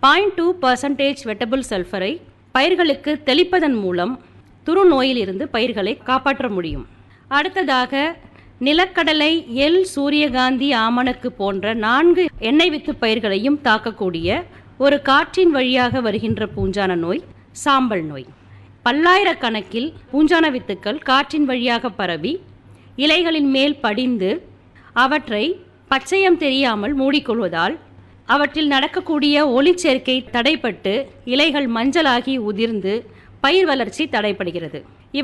point two percentage wettable சல்ஃபரை பயிர்களுக்கு தெளிப்பதன் மூலம் துரு நோயிலிருந்து பயிர்களை காப்பாற்ற முடியும் அடுத்ததாக நிலக்கடலை எல் சூரியகாந்தி ஆமணக்கு போன்ற நான்கு எண்ணெய் வித்து பயிர்களையும் தாக்கக்கூடிய ஒரு காற்றின் வழியாக வருகின்ற பூஞ்சான நோய் சாம்பல் நோய் பல்லாயிரக்கணக்கில் பூஞ்சான வித்துக்கள் காற்றின் வழியாக பரவி இலைகளின் மேல் படிந்து அவற்றை பச்சையம் தெரியாமல் மூடிக்கொள்வதால் அவற்றில் நடக்கக்கூடிய ஒளிச்சேர்க்கை தடைப்பட்டு இலைகள் மஞ்சளாகி உதிர்ந்து பயிர் வளர்ச்சி தடைப்படுகிறது